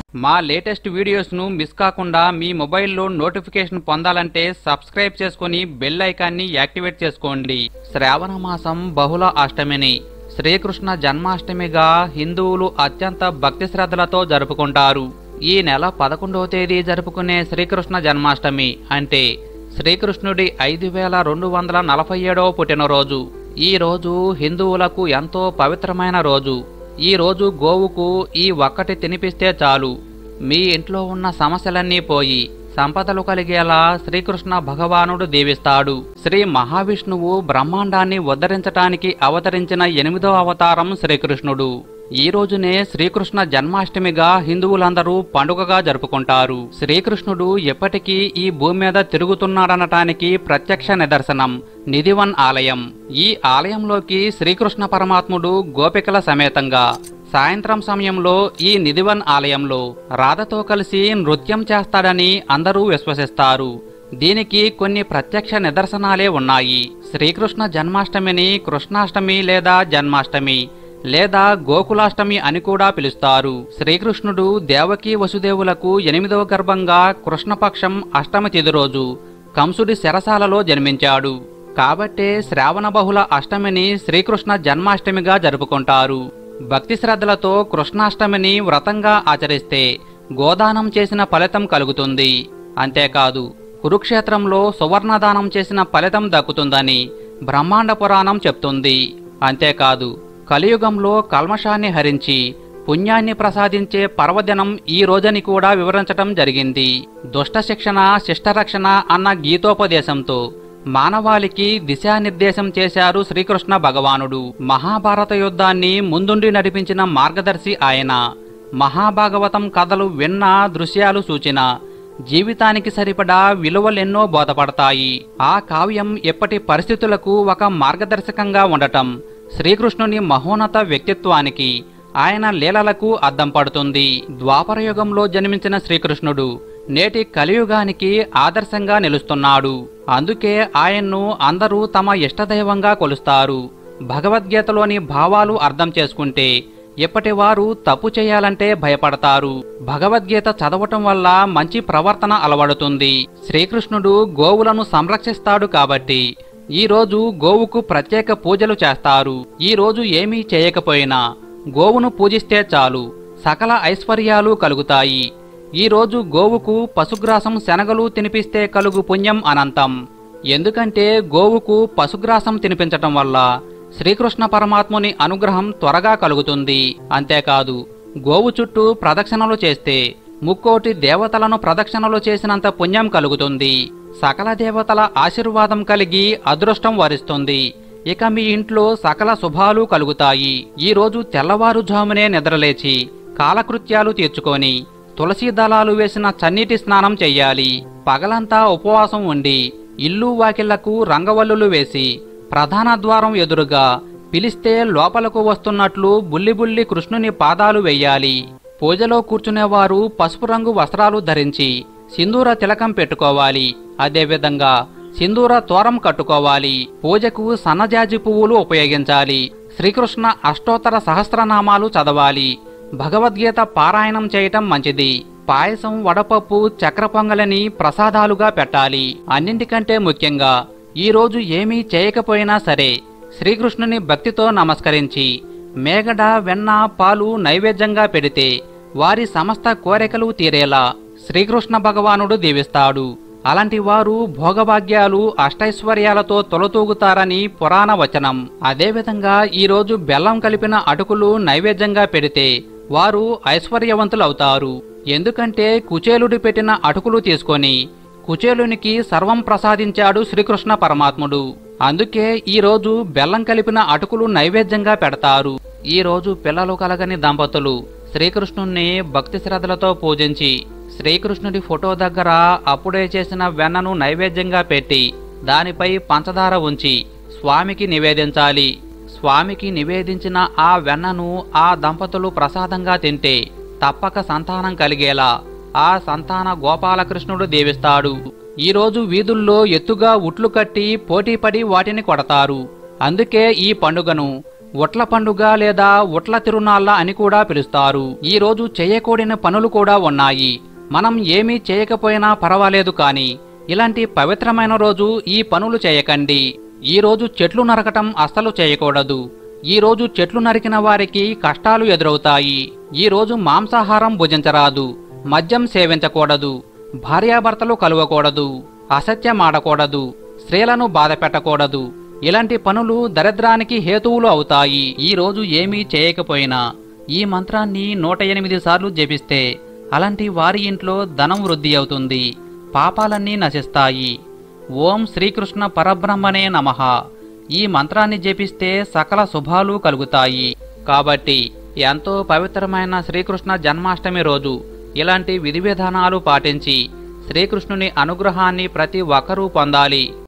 మా latest వీడియోస్ను miss కాకుండా మీ మొబైల్లో నోటిఫికేషన్ పొందాలంటే సబ్స్క్రైబ్ చేసుకుని బెల్ ఐకాన్ని యాక్టివేట్ చేసుకోండి శ్రావణ మాసం బహుళ అష్టమిని శ్రీకృష్ణ జన్మాష్టమిగా హిందువులు అత్యంత భక్తి శ్రద్ధలతో జరుపుకుంటారు ఈ నెల పదకొండవ తేదీ జరుపుకునే శ్రీకృష్ణ జన్మాష్టమి అంటే శ్రీకృష్ణుడి ఐదు వేల రెండు వందల నలభై ఏడవ పుట్టినరోజు ఈ రోజు హిందువులకు ఎంతో పవిత్రమైన రోజు ఈ రోజు గోవుకు ఈ ఒక్కటి తినిపిస్తే చాలు మీ ఇంట్లో ఉన్న సమస్యలన్నీ పోయి సంపదలు కలిగేలా శ్రీకృష్ణ భగవానుడు దీవిస్తాడు శ్రీ మహావిష్ణువు బ్రహ్మాండాన్ని ఉద్ధరించటానికి అవతరించిన ఎనిమిదో అవతారం శ్రీకృష్ణుడు ఈ రోజునే శ్రీకృష్ణ జన్మాష్టమిగా హిందువులందరూ పండుగగా జరుపుకుంటారు శ్రీకృష్ణుడు ఎప్పటికీ ఈ భూమి మీద తిరుగుతున్నాడనటానికి ప్రత్యక్ష నిదర్శనం నిధివన్ ఆలయం ఈ ఆలయంలోకి శ్రీకృష్ణ పరమాత్ముడు గోపికల సమేతంగా సాయంత్రం సమయంలో ఈ నిధివన్ ఆలయంలో రాధతో కలిసి నృత్యం చేస్తాడని అందరూ విశ్వసిస్తారు దీనికి కొన్ని ప్రత్యక్ష నిదర్శనాలే ఉన్నాయి శ్రీకృష్ణ జన్మాష్టమిని కృష్ణాష్టమి లేదా జన్మాష్టమి లేదా గోకులాష్టమి అని కూడా పిలుస్తారు శ్రీకృష్ణుడు దేవకీ వసుదేవులకు ఎనిమిదవ గర్భంగా కృష్ణపక్షం అష్టమి తిథి రోజు కంసుడి శరసాలలో జన్మించాడు కాబట్టే శ్రావణ బహుళ అష్టమిని శ్రీకృష్ణ జన్మాష్టమిగా జరుపుకుంటారు భక్తి శ్రద్ధలతో కృష్ణాష్టమిని వ్రతంగా ఆచరిస్తే గోదానం చేసిన ఫలితం కలుగుతుంది అంతేకాదు కురుక్షేత్రంలో సువర్ణదానం చేసిన ఫలితం దక్కుతుందని బ్రహ్మాండ పురాణం చెప్తుంది అంతేకాదు కలియుగంలో కల్మషాన్ని హరించి పుణ్యాన్ని ప్రసాదించే పర్వదినం ఈ రోజని కూడా వివరించటం జరిగింది దుష్ట శిక్షణ శిష్టరక్షణ అన్న గీతోపదేశంతో మానవాళికి దిశానిర్దేశం చేశారు శ్రీకృష్ణ భగవానుడు మహాభారత యుద్ధాన్ని ముందుండి నడిపించిన మార్గదర్శి ఆయన మహాభాగవతం కథలు విన్న దృశ్యాలు సూచిన జీవితానికి సరిపడా విలువలెన్నో బోధపడతాయి ఆ కావ్యం ఎప్పటి పరిస్థితులకు ఒక మార్గదర్శకంగా ఉండటం శ్రీకృష్ణుని మహోన్నత వ్యక్తిత్వానికి ఆయన లీలలకు అద్దం పడుతుంది ద్వాపరయుగంలో జన్మించిన శ్రీకృష్ణుడు నేటి కలియుగానికి ఆదర్శంగా నిలుస్తున్నాడు అందుకే ఆయన్ను అందరూ తమ ఇష్టదైవంగా కొలుస్తారు భగవద్గీతలోని భావాలు అర్థం చేసుకుంటే ఇప్పటి వారు తప్పు చేయాలంటే భయపడతారు భగవద్గీత చదవటం వల్ల మంచి ప్రవర్తన అలవడుతుంది శ్రీకృష్ణుడు గోవులను సంరక్షిస్తాడు కాబట్టి ఈ రోజు గోవుకు ప్రత్యేక పూజలు చేస్తారు ఈ రోజు ఏమీ చేయకపోయినా గోవును పూజిస్తే చాలు సకల ఐశ్వర్యాలు కలుగుతాయి ఈ రోజు గోవుకు పశుగ్రాసం శనగలు తినిపిస్తే కలుగు పుణ్యం అనంతం ఎందుకంటే గోవుకు పశుగ్రాసం తినిపించటం వల్ల శ్రీకృష్ణ పరమాత్ముని అనుగ్రహం త్వరగా కలుగుతుంది అంతేకాదు గోవు చుట్టూ ప్రదక్షిణలు చేస్తే ముక్కోటి దేవతలను ప్రదక్షిణలు చేసినంత పుణ్యం కలుగుతుంది సకల దేవతల ఆశీర్వాదం కలిగి అదృష్టం వరిస్తుంది ఇక మీ ఇంట్లో సకల శుభాలు కలుగుతాయి ఈ రోజు తెల్లవారుజామునే నిద్రలేచి కాలకృత్యాలు తీర్చుకొని తులసి దళాలు వేసిన చన్నీటి స్నానం చెయ్యాలి పగలంతా ఉపవాసం ఉండి ఇల్లు వాకిళ్లకు రంగవల్లులు వేసి ప్రధాన ద్వారం ఎదురుగా పిలిస్తే లోపలకు వస్తున్నట్లు బుల్లిబుల్లి కృష్ణుని పాదాలు వెయ్యాలి పూజలో కూర్చునేవారు పసుపు రంగు వస్త్రాలు ధరించి సింధూర తిలకం పెట్టుకోవాలి అదేవిధంగా సింధూర తోరం కట్టుకోవాలి పూజకు సన్నజాజి పువ్వులు ఉపయోగించాలి శ్రీకృష్ణ అష్టోత్తర సహస్రనామాలు చదవాలి భగవద్గీత పారాయణం చేయటం మంచిది పాయసం వడపప్పు చక్ర పొంగలని ప్రసాదాలుగా పెట్టాలి అన్నింటికంటే ముఖ్యంగా ఈ రోజు ఏమీ చేయకపోయినా సరే శ్రీకృష్ణుని భక్తితో నమస్కరించి మేగడ వెన్న పాలు నైవేద్యంగా పెడితే వారి సమస్త కోరికలు తీరేలా శ్రీకృష్ణ భగవానుడు దీవిస్తాడు అలాంటి వారు భోగభాగ్యాలు అష్టైశ్వర్యాలతో తొలతూగుతారని పురాణ వచనం అదేవిధంగా ఈరోజు బెల్లం కలిపిన అటుకులు నైవేద్యంగా పెడితే వారు ఐశ్వర్యవంతులవుతారు ఎందుకంటే కుచేలుడి పెట్టిన అటుకులు తీసుకొని కుచేలునికి సర్వం ప్రసాదించాడు శ్రీకృష్ణ పరమాత్ముడు అందుకే ఈ రోజు బెల్లం కలిపిన అటుకులు నైవేద్యంగా పెడతారు ఈ రోజు పిల్లలు కలగని దంపతులు శ్రీకృష్ణుణ్ణి భక్తి శ్రద్ధలతో పూజించి శ్రీకృష్ణుడి ఫోటో దగ్గర అప్పుడే చేసిన వెన్నను నైవేద్యంగా పెట్టి దానిపై పంచదార ఉంచి స్వామికి నివేదించాలి స్వామికి నివేదించిన ఆ వెన్నను ఆ దంపతులు ప్రసాదంగా తింటే తప్పక సంతానం కలిగేలా ఆ సంతాన గోపాలకృష్ణుడు దీవిస్తాడు ఈరోజు వీధుల్లో ఎత్తుగా ఉట్లు కట్టి పోటీపడి వాటిని కొడతారు అందుకే ఈ పండుగను ఉట్ల పండుగ లేదా ఉట్ల తిరునాళ్ళ అని కూడా పిలుస్తారు ఈ రోజు చేయకూడని పనులు కూడా ఉన్నాయి మనం ఏమీ చేయకపోయినా పర్వాలేదు కానీ ఇలాంటి పవిత్రమైన రోజు ఈ పనులు చేయకండి ఈ రోజు చెట్లు నరకటం అస్సలు చేయకూడదు ఈ రోజు చెట్లు నరికిన వారికి కష్టాలు ఎదురవుతాయి ఈ రోజు మాంసాహారం భుజించరాదు మద్యం సేవించకూడదు భార్యాభర్తలు కలవకూడదు అసత్యమాడకూడదు స్త్రీలను బాధ పెట్టకూడదు ఇలాంటి పనులు దరిద్రానికి హేతువులు అవుతాయి ఈ రోజు ఏమీ చేయకపోయినా ఈ మంత్రాన్ని నూట ఎనిమిది సార్లు జపిస్తే అలాంటి వారి ఇంట్లో ధనం వృద్ధి అవుతుంది పాపాలన్నీ నశిస్తాయి ఓం శ్రీకృష్ణ పరబ్రహ్మనే నమః ఈ మంత్రాన్ని జపిస్తే సకల శుభాలు కలుగుతాయి కాబట్టి ఎంతో పవిత్రమైన శ్రీకృష్ణ జన్మాష్టమి రోజు ఇలాంటి విధి విధానాలు పాటించి శ్రీకృష్ణుని అనుగ్రహాన్ని ప్రతి ఒక్కరూ పొందాలి